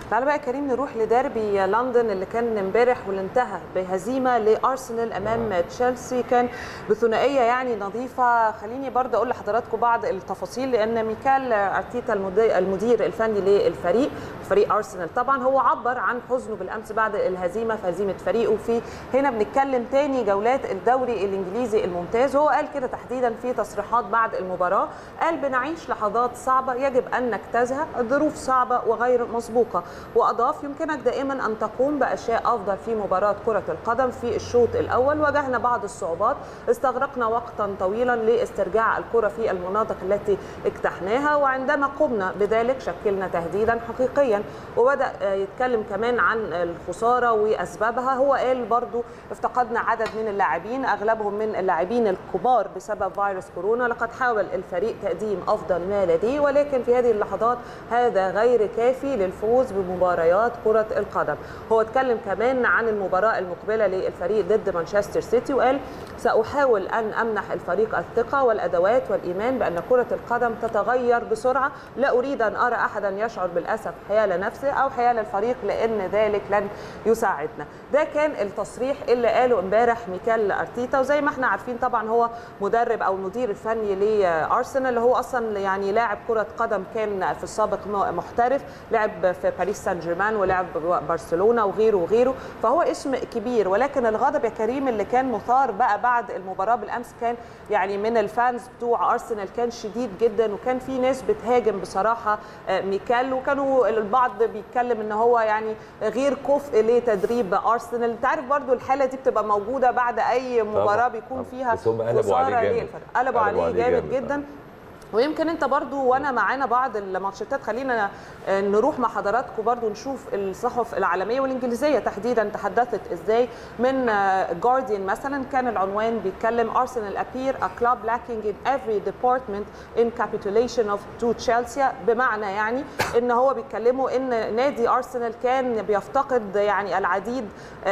تعالى بقى يا كريم نروح لديربي لندن اللي كان امبارح واللي انتهى بهزيمه لارسنال امام تشيلسي كان بثنائيه يعني نظيفه خليني برضه اقول لحضراتكم بعض التفاصيل لان ميكال ارتيتا المدير الفني للفريق فريق ارسنال طبعا هو عبر عن حزنه بالامس بعد الهزيمه في هزيمه فريقه في هنا بنتكلم تاني جولات الدوري الانجليزي الممتاز هو قال كده تحديدا في تصريحات بعد المباراه قال بنعيش لحظات صعبه يجب ان نجتازها الظروف صعبه وغير مسبوقه واضاف يمكنك دائما ان تقوم باشياء افضل في مباراه كره القدم في الشوط الاول واجهنا بعض الصعوبات استغرقنا وقتا طويلا لاسترجاع الكره في المناطق التي اجتحناها وعندما قمنا بذلك شكلنا تهديدا حقيقيا وبدا يتكلم كمان عن الخساره واسبابها هو قال برضو افتقدنا عدد من اللاعبين اغلبهم من اللاعبين الكبار بسبب فيروس كورونا لقد حاول الفريق تقديم افضل ما لديه ولكن في هذه اللحظات هذا غير كافي للفوز بمباريات كره القدم هو اتكلم كمان عن المباراه المقبله للفريق ضد مانشستر سيتي وقال ساحاول ان امنح الفريق الثقه والادوات والايمان بان كره القدم تتغير بسرعه لا اريد ان ارى احدا يشعر بالاسف حيال نفسه او حيال الفريق لان ذلك لن يساعدنا ده كان التصريح اللي قاله امبارح ميكال ارتيتا وزي ما احنا عارفين طبعا هو مدرب او المدير الفني لارسنال اللي هو اصلا يعني لاعب كره قدم كان في السابق محترف لعب في باريس سان جيرمان ولعب برشلونه وغيره وغيره فهو اسم كبير ولكن الغضب يا كريم اللي كان مثار بقى بعد المباراه بالامس كان يعني من الفانز بتوع ارسنال كان شديد جدا وكان في ناس بتهاجم بصراحه ميكال وكانوا البعض بيتكلم ان هو يعني غير كفء لتدريب ارسنال انت عارف برضو الحاله دي بتبقى موجوده بعد اي مباراه بيكون فيها بس هم قلبوا عليه جامد قلبوا عليه جامد جدا ويمكن انت برضو وانا معانا بعض الماتشات خلينا نروح مع حضراتكم برضو نشوف الصحف العالميه والانجليزيه تحديدا تحدثت ازاي من جارديان مثلا كان العنوان بيتكلم ارسنال appear a club lacking in every department in capitulation of to Chelsea بمعنى يعني ان هو بيتكلموا ان نادي ارسنال كان بيفتقد يعني العديد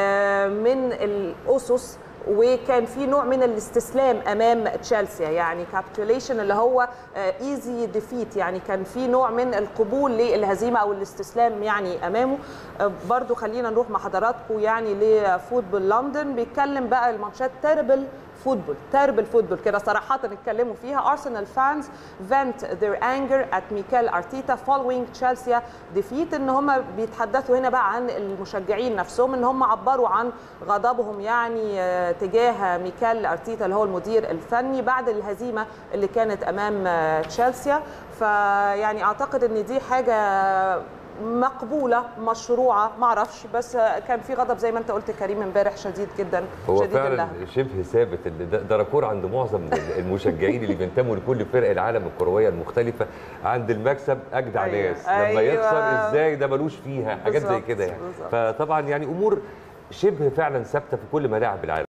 من الاسس وكان في نوع من الاستسلام امام تشيلسي يعني كابيتوليشن اللي هو ايزي ديفيت يعني كان في نوع من القبول للهزيمه او الاستسلام يعني امامه برضو خلينا نروح مع حضراتكم يعني لفوتبول لندن بيتكلم بقى الماتشات تيربل فوتبول تيربل فوتبول كده صراحه اتكلموا فيها ارسنال فانز vent their anger at ميكال ارتيتا following تشيلسي ديفيت ان هم بيتحدثوا هنا بقى عن المشجعين نفسهم ان هم عبروا عن غضبهم يعني تجاه ميكال ارتيتا اللي هو المدير الفني بعد الهزيمه اللي كانت امام تشيلسي فيعني اعتقد ان دي حاجه مقبوله مشروعه ما اعرفش بس كان في غضب زي ما انت قلت كريم امبارح شديد جدا هو شديد فعلا اللهجة. شبه ثابت ان ده, ده ركور عند معظم المشجعين اللي بينتموا لكل فرق العالم الكرويه المختلفه عند المكسب اجدع أيوة. ناس لما أيوة. يخسر ازاي ده ملوش فيها حاجات زي بالظبط، كده يعني بالظبط. فطبعا يعني امور شبه فعلا ثابته في كل ملاعب العالم